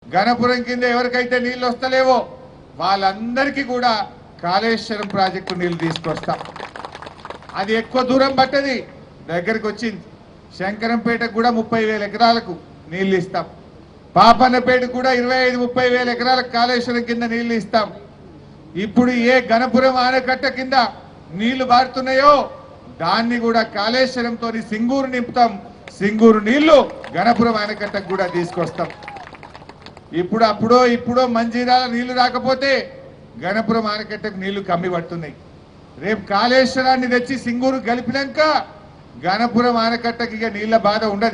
గణపురం కింద ఎవరికైతే నీళ్ళు వస్తలేవో వాళ్ళందరికీ కూడా కాళేశ్వరం ప్రాజెక్టు నీళ్లు తీసుకొస్తాం అది ఎక్కువ దూరం పట్టది దగ్గరికి వచ్చింది శంకరంపేటకు కూడా ముప్పై వేల ఎకరాలకు నీళ్లు ఇస్తాం పాపన్నపేటకు కూడా ఇరవై ఐదు ముప్పై వేల ఎకరాలకు కాళేశ్వరం కింద నీళ్లు ఇస్తాం ఇప్పుడు ఏ గణపురం ఆనకట్ట కింద నీళ్లు బారుతున్నాయో దాన్ని కూడా కాళేశ్వరంతో సింగూరు నింపుతాం సింగూరు నీళ్లు గణపురం ఆనకట్టకు కూడా తీసుకొస్తాం ఇప్పుడు అప్పుడో ఇప్పుడో మంజీరాల నీళ్లు రాకపోతే గణపురం ఆనకట్టకు నీళ్లు కమ్మి పడుతున్నాయి రేపు కాళేశ్వరాన్ని తెచ్చి సింగూరు కలిపినాక గణపురం ఆనకట్టకి ఇక నీళ్ల బాధ ఉండదు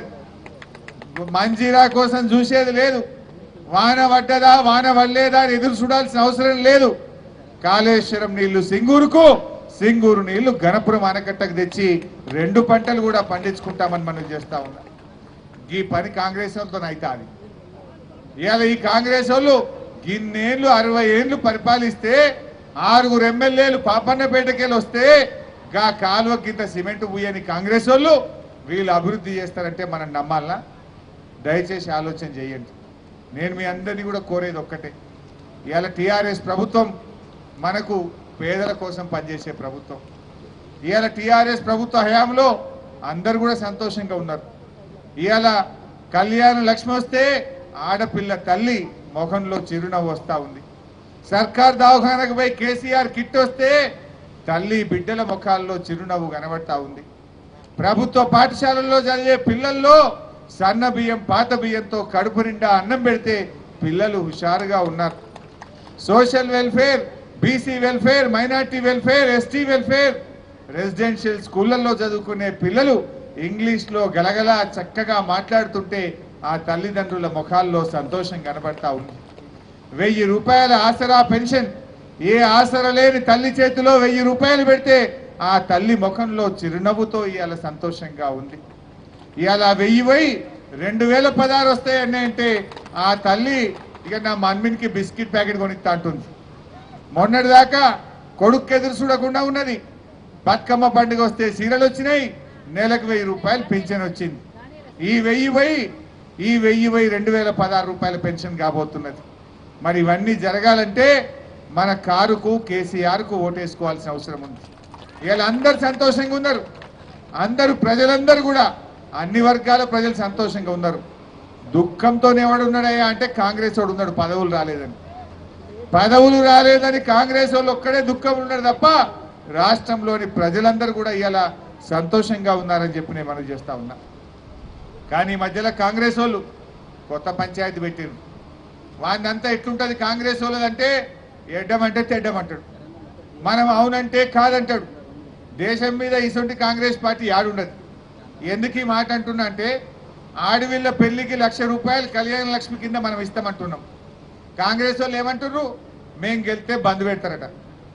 మంజీరా కోసం చూసేది లేదు వాన పడ్డదా వాన పడలేదా అని ఎదురు చూడాల్సిన అవసరం లేదు కాళేశ్వరం నీళ్లు సింగూరుకు సింగూరు నీళ్లు గణపురం ఆనకట్టకు తెచ్చి రెండు పంటలు కూడా పండించుకుంటామని మనం చేస్తా ఉన్నాం ఈ పని కాంగ్రెస్ వాళ్ళతో అయితే అది ఇవాళ ఈ కాంగ్రెస్ వాళ్ళు ఇన్నేళ్లు అరవై ఏళ్ళు పరిపాలిస్తే ఆరుగురు ఎమ్మెల్యేలు పాపన్నపేటకెళ్ళి వస్తే గా కాలువ కింద సిమెంట్ పూయని కాంగ్రెస్ వాళ్ళు వీళ్ళు అభివృద్ధి చేస్తారంటే మనం నమ్మాలనా దయచేసి ఆలోచన చేయండి నేను మీ అందరినీ కూడా కోరేది ఒక్కటే ఇవాళ టీఆర్ఎస్ ప్రభుత్వం మనకు పేదల కోసం పనిచేసే ప్రభుత్వం ఇవాళ టీఆర్ఎస్ ప్రభుత్వ హయాంలో అందరు కూడా సంతోషంగా ఉన్నారు ఇవాళ కళ్యాణ లక్ష్మి వస్తే ఆడపిల్ల తల్లి ముఖంలో చిరునవ్వు వస్తా ఉంది సర్కార్ దవాఖానకు పోయి కేసీఆర్ కిట్ వస్తే తల్లి బిడ్డల ముఖాల్లో చిరునవ్వు కనబడతా ఉంది ప్రభుత్వ పాఠశాలల్లో చదివే పిల్లల్లో సన్న బియ్యం పాత బియ్యంతో కడుపు నిండా అన్నం పెడితే పిల్లలు హుషారుగా ఉన్నారు social welfare BC welfare minority welfare ST welfare residential స్కూళ్ళల్లో చదువుకునే పిల్లలు ఇంగ్లీష్లో గలగల చక్కగా మాట్లాడుతుంటే ఆ తల్లిదండ్రుల ముఖాల్లో సంతోషం కనబడతా ఉంది వెయ్యి రూపాయల ఆసరా పెన్షన్ ఏ ఆసరా లేని తల్లి చేతిలో వెయ్యి రూపాయలు పెడితే ఆ తల్లి ముఖంలో చిరునవ్వుతో ఇవాళ సంతోషంగా ఉంది ఇవాళ వెయ్యి పోయి రెండు వేల పదహారు వస్తాయని అంటే ఆ తల్లి ఇక నా మన్మిన్కి బిస్కెట్ ప్యాకెట్ కొనిస్తా అంటుంది మొన్నటి దాకా కొడుకు ఎదురు చూడకుండా ఉన్నది బతుకమ్మ పండుగ వస్తే సీరలు వచ్చినాయి నెలకు వెయ్యి రూపాయలు పెన్షన్ వచ్చింది ఈ వెయ్యి పోయి ఈ వెయ్యి పోయి రెండు వేల పదహారు రూపాయల పెన్షన్ కాబోతున్నది మరి ఇవన్నీ జరగాలంటే మన కారుకు కేసీఆర్కు ఓటేసుకోవాల్సిన అవసరం ఉంది వీళ్ళ అందరు సంతోషంగా ఉన్నారు అందరూ ప్రజలందరూ కూడా అన్ని వర్గాల ప్రజలు సంతోషంగా ఉన్నారు దుఃఖంతోనే ఎవడు ఉన్నాడయ్యా అంటే కాంగ్రెస్ వాడు ఉన్నాడు పదవులు రాలేదని పదవులు రాలేదని కాంగ్రెస్ వాళ్ళు ఒక్కడే దుఃఖం ఉన్నాడు తప్ప రాష్ట్రంలోని ప్రజలందరూ కూడా ఇవాళ సంతోషంగా ఉన్నారని చెప్పి నేను మనం చేస్తా ఉన్నా కానీ ఈ మధ్యలో కాంగ్రెస్ వాళ్ళు కొత్త పంచాయతీ పెట్టారు వాడిని అంతా ఎట్లుంటుంది కాంగ్రెస్ వాళ్ళదంటే ఎడ్డమంటే తెడ్డమంటాడు మనం అవునంటే కాదంటాడు దేశం మీద ఇటువంటి కాంగ్రెస్ పార్టీ ఆడుండదు ఎందుకు ఈ మాట అంటున్నా అంటే ఆడవిళ్ళ పెళ్లికి లక్ష రూపాయలు కళ్యాణ లక్ష్మి కింద మనం ఇస్తామంటున్నాం కాంగ్రెస్ వాళ్ళు ఏమంటున్నారు మేం గెలిస్తే బంద్ పెడతారట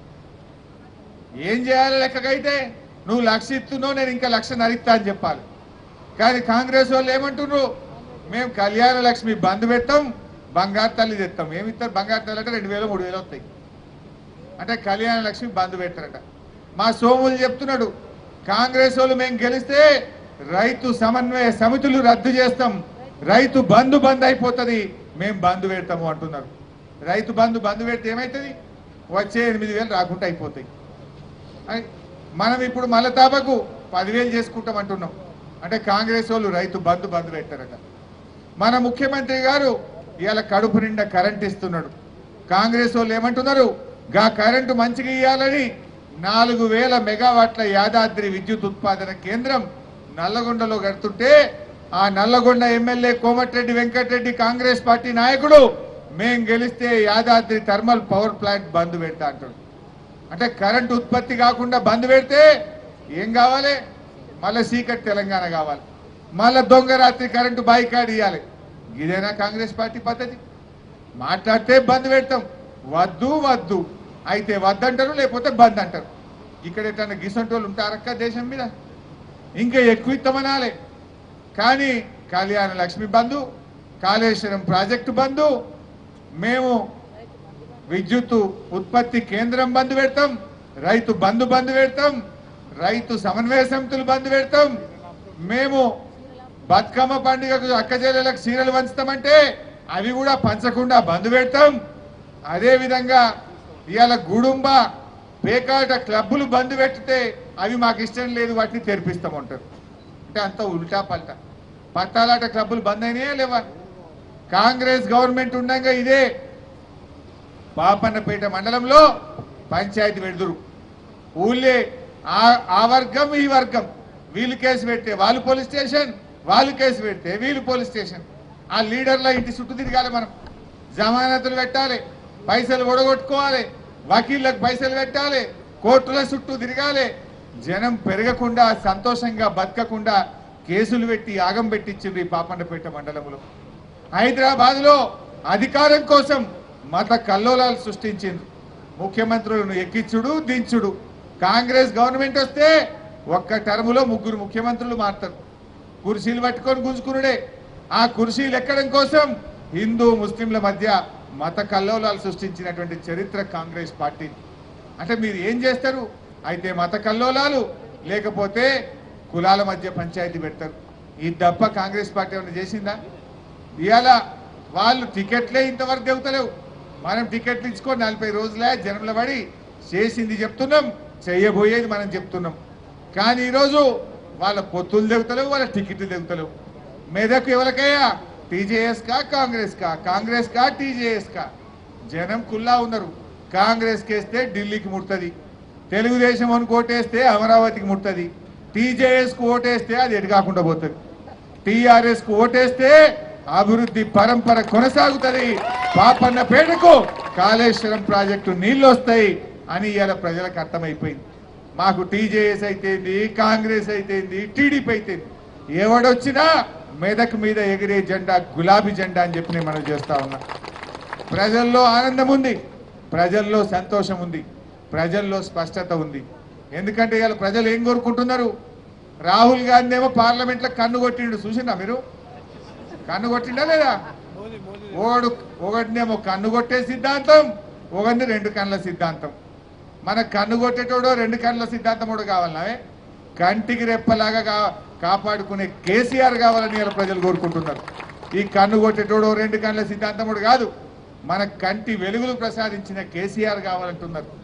ఏం చేయాలి లెక్కకైతే నువ్వు లక్ష ఇస్తున్నావు నేను ఇంకా లక్ష నరిస్తా అని చెప్పాలి కానీ కాంగ్రెస్ వాళ్ళు ఏమంటున్నారు మేము కళ్యాణ లక్ష్మి బంద్ పెట్టాం బంగారు తల్లి తెస్తాం ఏమి ఇస్తారు బంగారు తల్లి అంటే రెండు వేలు మూడు వేలు వస్తాయి అంటే కళ్యాణ లక్ష్మి బంద్ పెట్టారట మా సోములు చెప్తున్నాడు కాంగ్రెస్ వాళ్ళు మేము గెలిస్తే రైతు సమన్వయ సమితులు రద్దు చేస్తాం రైతు బంధు బంద్ అయిపోతుంది మేము బంద్ పెడతాము అంటున్నారు రైతు బంధు బంద్ పెడితే ఏమవుతుంది వచ్చే ఎనిమిది వేలు రాకుండా అయిపోతాయి అని మనం ఇప్పుడు మలతాబకు పదివేలు చేసుకుంటాం అంటున్నాం అంటే కాంగ్రెస్ వాళ్ళు రైతు బంధు బంద్ పెట్టారట మన ముఖ్యమంత్రి గారు ఇవాళ కడుపు నిండా కరెంట్ ఇస్తున్నాడు కాంగ్రెస్ వాళ్ళు ఏమంటున్నారు గా కరెంటు మంచిగా ఇవ్వాలని నాలుగు వేల మెగావాట్ల యాదాద్రి విద్యుత్ ఉత్పాదన కేంద్రం నల్లగొండలో కడుతుంటే ఆ నల్లగొండ ఎమ్మెల్యే కోమటిరెడ్డి వెంకటరెడ్డి కాంగ్రెస్ పార్టీ నాయకుడు మేం గెలిస్తే యాదాద్రి థర్మల్ పవర్ ప్లాంట్ బంద్ పెడతా అంటాడు అంటే కరెంటు ఉత్పత్తి కాకుండా బంద్ పెడితే ఏం కావాలి మళ్ళీ సీకట్ తెలంగాణ కావాలి మళ్ళీ దొంగ రాత్రి కరెంటు బాయికాడ్ ఇవ్వాలి ఇదేనా కాంగ్రెస్ పార్టీ పద్ధతి మాట్లాడితే బంద్ పెడతాం వద్దు వద్దు అయితే వద్దంటారు లేకపోతే బంద్ అంటారు ఇక్కడ ఎట్లా గిసంటోళ్ళు ఉంటారక్క దేశం మీద ఇంకా ఎక్కువ ఇస్తామనాలే కానీ కళ్యాణ లక్ష్మి బంధు కాళేశ్వరం ప్రాజెక్టు బంధు మేము విద్యుత్ ఉత్పత్తి కేంద్రం బంద్ పెడతాం రైతు బంధు బంద్ పెడతాం రైతు సమన్వయ సమితులు బంద్ పెడతాం మేము బతుకమ్మ పండుగకు అక్కజేలకు సీరలు వంచుతామంటే అవి కూడా పంచకుండా బంద్ పెడతాం అదే విధంగా ఇవాళ గుడుంబ పేకాట క్లబ్బులు బంద్ పెడితే అవి మాకు ఇష్టం లేదు వాటిని తెరిపిస్తామంటారు అంటే అంత ఉల్టా పల్టా పట్టాలాట క్లబ్బులు బంద్ అయినాయా లేవా కాంగ్రెస్ గవర్నమెంట్ ఉండగా ఇదే పాపన్నపేట మండలంలో పంచాయతీ పెడుదురు ఊళ్ళే ఆ ఆ వర్గం ఈ వర్గం వీళ్ళు కేసు పెడితే వాళ్ళు పోలీస్ స్టేషన్ వాళ్ళు కేసు పెడితే వీళ్ళు పోలీస్ స్టేషన్ ఆ లీడర్ల ఇంటి చుట్టూ తిరగాలి మనం జమానతులు పెట్టాలి పైసలు ఒడగొట్టుకోవాలి వకీళ్ళకు పైసలు పెట్టాలి కోర్టుల చుట్టూ తిరగాలి జనం పెరగకుండా సంతోషంగా బతకకుండా కేసులు పెట్టి యాగం పెట్టించింది ఈ పాపన్నపేట మండలంలో హైదరాబాద్ లో అధికారం కోసం మత కల్లోలాలు సృష్టించింది ముఖ్యమంత్రులను ఎక్కించుడు దించుడు కాంగ్రెస్ గవర్నమెంట్ వస్తే ఒక్క టర్ములో ముగ్గురు ముఖ్యమంత్రులు మారుతారు కుర్చీలు పట్టుకొని గుంజుకునుడే ఆ కుర్చీలు ఎక్కడం కోసం హిందూ ముస్లింల మధ్య మత కల్లోలాలు సృష్టించినటువంటి చరిత్ర కాంగ్రెస్ పార్టీ అంటే మీరు ఏం చేస్తారు అయితే మత కల్లోలాలు లేకపోతే కులాల మధ్య పంచాయతీ పెడతారు ఈ దప్ప కాంగ్రెస్ పార్టీ ఏమైనా చేసిందా ఇవాళ వాళ్ళు టికెట్లే ఇంతవరకు దిగుతలేవు మనం టికెట్లు ఇచ్చుకొని నలభై రోజులే జనంలో పడి చేసింది చెప్తున్నాం చేయబోయేది మనం చెప్తున్నాం కానీ ఈరోజు వాళ్ళ పొత్తులు దిగుతలేవు వాళ్ళ టికెట్లు దిగుతలేవు మెదక్ ఎవరికయ్యా టీజేఎస్ కా కాంగ్రెస్ కా కాంగ్రెస్ కా టీజేఎస్ కా జనం కుల్లా ఉన్నారు కాంగ్రెస్ కేస్తే ఢిల్లీకి ముడుతుంది తెలుగుదేశం అని కోటేస్తే అమరావతికి ముడుతుంది టీజేఎస్ కు ఓటేస్తే అది ఎటు కాకుండా పోతుంది టిఆర్ఎస్ కు ఓటేస్తే అభివృద్ధి పరంపర కొనసాగుతుంది పాపన్న పేటకు కాళేశ్వరం ప్రాజెక్టు నీళ్లు వస్తాయి అని ఇవాళ ప్రజలకు అర్థమైపోయింది మాకు టీజేఎస్ అయితేంది కాంగ్రెస్ అయితేంది టీడీపీ అయితేంది ఎవడొచ్చినా మెదక్ మీద ఎగిరే జెండా గులాబీ జెండా అని చెప్పి నేను మనం చేస్తా ఉన్నా ప్రజల్లో ఆనందం ఉంది ప్రజల్లో సంతోషం ఉంది ప్రజల్లో స్పష్టత ఉంది ఎందుకంటే ఇవాళ ప్రజలు ఏం కోరుకుంటున్నారు రాహుల్ గాంధీ ఏమో పార్లమెంట్లో కన్ను కొట్టిండు చూసిందా మీరు కన్ను కొట్టిండా లేదా ఓడు ఒకటినేమో కన్ను కొట్టే సిద్ధాంతం ఒకటి రెండు కళ్ళ సిద్ధాంతం మన కన్ను కొట్టేటోడో రెండు కళ్ళ సిద్ధాంతం కూడా కావాలనే కంటికి రెప్పలాగా కా- కాపాడుకునే కేసీఆర్ కావాలని ఇలా ప్రజలు కోరుకుంటున్నారు ఈ కన్ను కొట్టేటోడో రెండు కళ్ళ సిద్ధాంతం కూడా కాదు మన కంటి వెలుగులు ప్రసాదించిన కేసీఆర్ కావాలంటున్నారు